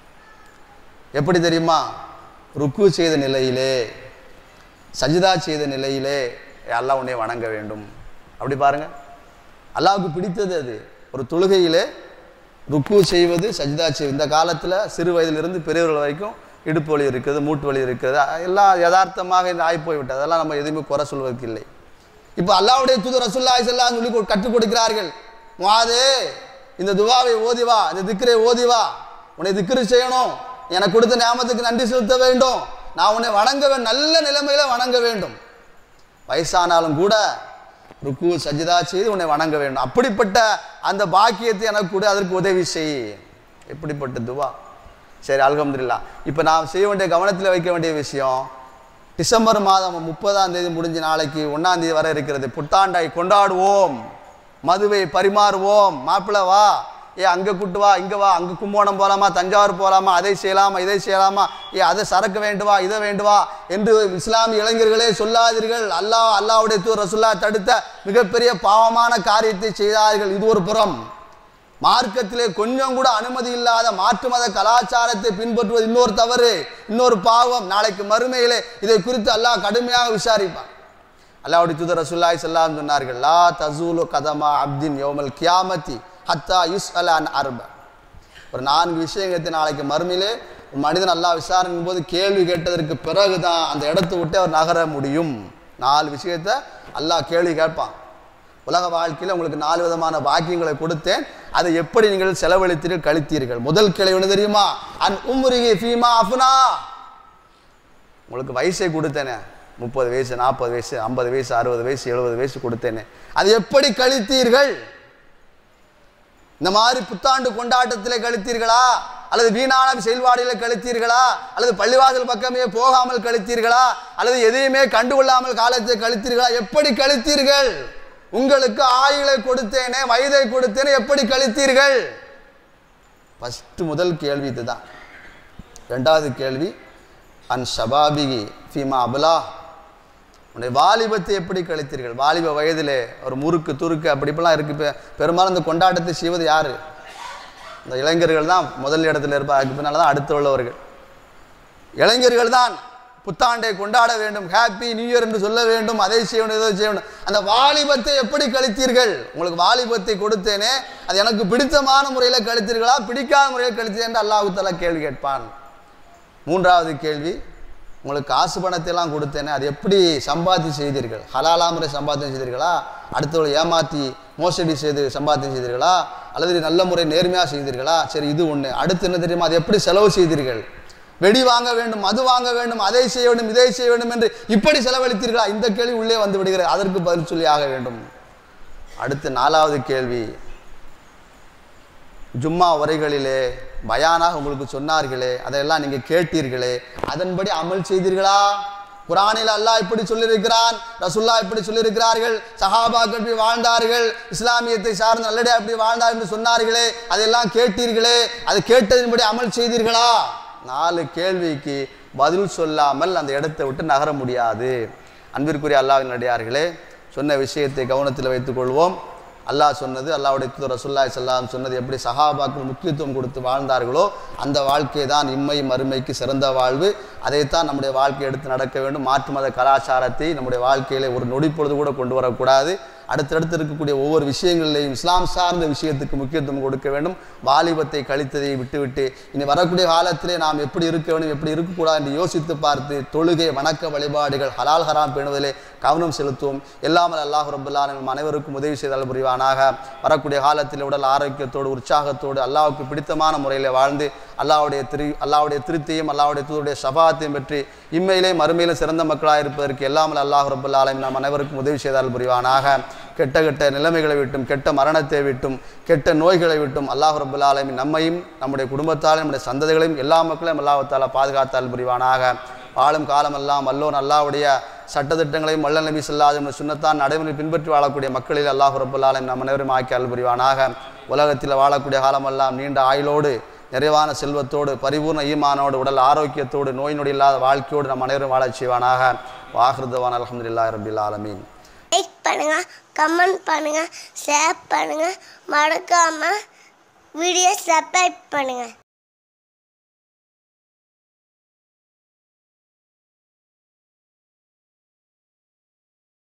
எப்படி தெரியுமா ருக்கு செய்த நிலையிலே சஜிதா செய்த நிலையிலே அல்லாஹ் உன்னை வணங்க வேண்டும் அப்படி பாருங்க அல்லாவுக்கு பிடித்தது அது ஒரு தொழுகையிலே ருக்கு செய்வது சஜிதா செய்வது இந்த காலத்தில் சிறு வயதிலிருந்து பெரியவர்கள் வரைக்கும் இடுப்பு வலி இருக்குது மூட்டு வலி இருக்குது அ- எல்லாம் யதார்த்தமாக இந்த ஆகி போய்விட்டது அதெல்லாம் நம்ம எதுவுமே குறை சொல்வதற்கு இல்லை இப்போ அல்லாவுடைய தூதர் ரசூல்லாய் செல்லாம் சொல்லி கொ- கற்றுக் கொடுக்கிறார்கள் முவாதே இந்த துவாவை ஓதிவா இந்த திக்ரை ஓதிவா உன்னை திக்ரு செய்யணும் எனக்கு கொடுத்த ஞாபகத்துக்கு நன்றி செலுத்த வேண்டும் நான் உன்னை வணங்க வேண்டும் நல்ல நிலைமையில வணங்க வேண்டும் வயசானாலும் கூட ருக்கு சஜிதா செய்து உன்னை வணங்க வேண்டும் அப்படிப்பட்ட அந்த பாக்கியத்தை எனக்கு கூட அதற்கு உதவி செய் எப்படிப்பட்ட துவா சரி அல்ஹம்துலில்லாஹ் இப்போ நான் செய்ய வேண்டிய கவனத்தில் வைக்க வேண்டிய விஷயம் டிசம்பர் மாதம் முப்பதாம் தேதி முடிஞ்ச நாளைக்கு ஒன்றாம் தேதி வர இருக்கிறது புத்தாண்டை கொண்டாடுவோம் மதுவை பரிமாறுவோம் மாப்பிள்ளை வா ஏ அங்கே கூட்டு வா இங்கே வா அங்கே கும்போணம் போகலாமா தஞ்சாவூர் போகலாமா அதை செய்யலாமா இதை செய்யலாமா ஏ அதை சரக்கு வேண்டுவா இதை வேண்டுவா என்று இஸ்லாமிய இளைஞர்களே சொல்லாதீர்கள் அல்லாஹ் அல்லாஹ்வுடைய தூர் ரசுல்லா தடுத்த மிகப்பெரிய பாவமான காரியத்தை செய்தார்கள் இது ஒரு புறம் மார்க்கத்திலே கொஞ்சம் கூட அனுமதி இல்லாத மாற்று மத கலாச்சாரத்தை பின்பற்றுவது இன்னொரு தவறு இன்னொரு பாவம் நாளைக்கு மறுமையிலே இதை குறித்து அல்லாஹ் கடுமையாக விசாரிப்பான் அல்லாஹ்வுடைய தூதர் ரசூலுல்லாஹி ஸல்லல்லாஹு அலைஹி சொன்னார்கள் லா தசூலு கதமா அப்தின் யௌமல் கியாமத்தி ஹத்தா யுஸ் அலான் அர்ப ஒரு நான்கு விஷயத்தை நாளைக்கு மறுமையிலே ஒரு மனிதன் அல்லாஹ் விசாரணையின் போது கேள்வி கேட்டதற்கு பிறகுதான் அந்த இடத்தை விட்டு அவர் நகர முடியும் நாலு விஷயத்தை அல்லாஹ் கேள்வி கேட்பான் உலக வாழ்க்கையில் உங்களுக்கு நாலு விதமான பாக்கியங்களை கொடுத்தேன் அதை எப்படி நீங்கள் செலவழித்தீர்கள் கழித்தீர்கள் முதல் கேள்வி என்ன தெரியுமா அன் உம்ரிகி ஃபீமா அஃப்னா உங்களுக்கு வயசை கொடுத்தேனே முப்பது வயசு நாற்பது வயசு ஐம்பது வயசு அறுபது வயசு எழுபது வயசு கொடுத்தேனே அது எப்படி கழித்தீர்கள் இந்த மாதிரி புத்தாண்டு கொண்டாட்டத்திலே கழித்தீர்களா அல்லது வீணான செயல்பாடுகளை கழித்தீர்களா அல்லது பள்ளிவாசல் பக்கமே போகாமல் கழித்தீர்களா அல்லது எதையுமே கண்டுகொள்ளாமல் காலத்தை கழித்தீர்களா எப்படி கழித்தீர்கள் உங்களுக்கு ஆயுளை கொடுத்தேனே வயதை கொடுத்தேனே எப்படி கழித்தீர்கள் ஃபஸ்ட்டு முதல் கேள்வி இதுதான் ரெண்டாவது கேள்வி அன் ஷபாபிகி ஃபீமா அபுலா உன்னுடைய வாலிபத்தை எப்படி கழித்தீர்கள் வாலிப வயதிலே ஒரு முறுக்கு துருக்கு அப்படி இப்படிலாம் இருக்கு இப்போ பெரும்பாலும் இந்த கொண்டாட்டத்தை செய்வது யாரு இந்த இளைஞர்கள் தான் முதல் இடத்துல இருப்பார் அதுக்கு பின்னால் தான் அடுத்து உள்ளவர்கள் இளைஞர்கள் தான் புத்தாண்டை கொண்டாட வேண்டும் ஹாப்பி நியூ இயர் என்று சொல்ல வேண்டும் அதை செய்ய வேண்டும் இதை செய்ய வேண்டும் அந்த வாலிபத்தை எப்படி கழித்தீர்கள் உங்களுக்கு வாலிபத்தை கொடுத்தேனே அது எனக்கு பிடித்தமான முறையில் கழித்தீர்களா பிடிக்காத முறையில் கழித்தீர்கள் என்று அல்லாஹு தஆலா கேள்வி கேட்பான் மூன்றாவது கேள்வி உங்களுக்கு காசு பணத்தை எல்லாம் கொடுத்தேனே அது எப்படி சம்பாத்தி செய்தீர்கள் ஹலாலா முறை சம்பாத்தியம் செய்தீர்களா அடுத்தவங்களை ஏமாற்றி மோசடி செய்து சம்பாத்தியம் செய்தீர்களா அல்லது நல்ல முறை நேர்மையாக செய்தீர்களா சரி இது ஒன்று அடுத்து என்ன தெரியுமா அது எப்படி செலவு செய்தீர்கள் வெடி வாங்க வேண்டும் அது வாங்க வேண்டும் அதை செய்ய வேண்டும் இதை செய்ய வேண்டும் என்று இப்படி செலவழித்தீர்களா இந்த கேள்வி உள்ளே வந்து விடுகிறது அதற்கு பதில் சொல்லி ஆக வேண்டும் அடுத்து நாலாவது கேள்வி ஜும்மா உரைகளிலே பயானாக உங்களுக்கு சொன்னார்களே அதையெல்லாம் நீங்கள் கேட்டீர்களே அதன்படி அமல் செய்தீர்களா குரானில் அல்லாஹ் இப்படி சொல்லியிருக்கிறான் ரசுல்லா இப்படி சொல்லியிருக்கிறார்கள் சஹாபாக்கள் இப்படி வாழ்ந்தார்கள் இஸ்லாமியத்தை சார்ந்த நல்லடியா இப்படி வாழ்ந்தார் என்று சொன்னார்களே அதெல்லாம் கேட்டீர்களே அது கேட்டதின்படி அமல் செய்தீர்களா நாலு கேள்விக்கு பதில் சொல்லாமல் அந்த இடத்தை விட்டு நகர முடியாது அன்பிற்குரிய அல்லாஹ்வின் நடிகார்களே சொன்ன விஷயத்தை கவனத்தில் வைத்துக் கொள்வோம் அல்லாஹ் சொன்னது அல்லாஹ்வுடைய தூதர் ரசூல்லாய் சல்லாம் சொன்னது எப்படி சஹாபாக்கள் முக்கியத்துவம் கொடுத்து வாழ்ந்தார்களோ அந்த வாழ்க்கை தான் இம்மை மறுமைக்கு சிறந்த வாழ்வு அதைத்தான் நம்முடைய வாழ்க்கை எடுத்து நடக்க வேண்டும் மாற்று மத கலாச்சாரத்தை நம்முடைய வாழ்க்கையில ஒரு நொடி பொழுது கூட கொண்டு வரக்கூடாது அடுத்தடுத்து இருக்கக்கூடிய ஒவ்வொரு விஷயங்களிலையும் இஸ்லாம் சார்ந்த விஷயத்துக்கு முக்கியத்துவம் கொடுக்க வேண்டும் வாலிபத்தை கழித்ததை விட்டுவிட்டு இனி வரக்கூடிய காலத்திலே நாம் எப்படி இருக்க வேண்டும் எப்படி இருக்கக்கூடாது என்று யோசித்து பார்த்து தொழுகை வணக்க வழிபாடுகள் ஹலால் ஹராம் பேணுவதிலே கவனம் செலுத்துவோம் எல்லாமல் அல்லாஹ் ரபுல்லான் நம் அனைவருக்கும் உதவி செய்தால் புரிவானாக வரக்கூடிய காலத்தில் உடல் ஆரோக்கியத்தோடு உற்சாகத்தோடு அல்லாஹ்வுக்கு பிடித்தமான முறையில் வாழ்ந்து அல்லாஹ்வுடைய திரு அல்லாஹ்வுடைய திருத்தியும் அல்லாஹ்வுடைய தூதுடைய சபாத்தையும் பெற்று இம்மையிலே மறுமையிலும் சிறந்த மக்களாக இருப்பதற்கு எல்லாமல் அல்லாஹ் ரபுல்லாலையும் நாம் அனைவருக்கும் உதவி செய்தால் புரிவானாக கெட்ட கெட்ட நிலைமைகளை விட்டும் கெட்ட மரணத்தை விட்டும் கெட்ட நோய்களை விட்டும் அல்லாஹ் ரபுல் ஆலமின் நம்மையும் நம்முடைய குடும்பத்தாலும் நம்முடைய சந்ததிகளையும் எல்லா மக்களையும் அல்லாஹால பாதுகாத்தால் புரிவானாக வாழும் காலமெல்லாம் அல்லோன் அல்லாஹ்வுடைய சட்டத்திட்டங்களையும் வல்ல நபி சொல்லாத சுண்ணத்தான் நடைமுறை பின்பற்றி வாழக்கூடிய மக்களில் அல்லாஹ் ரபுல் ஆலமின் நம் அனைவரும் ஆக்கி அல் புரிவானாக உலகத்தில் வாழக்கூடிய காலமெல்லாம் நீண்ட ஆயுளோடு நிறைவான செல்வத்தோடு பரிபூர்ண ஈமானோடு உடல் ஆரோக்கியத்தோடு நோய் நொடி இல்லாத வாழ்க்கையோடு நம் அனைவரும் வாழச் செய்வானாக வாஹிருதவான் அலமதுல்லா ரபில் ஆலமீன் லைக் பண்ணுங்க கமெண்ட் பண்ணுங்க ஷேர் பண்ணுங்க மறக்காம வீடியோ சப்ஸ்கிரைப் பண்ணுங்க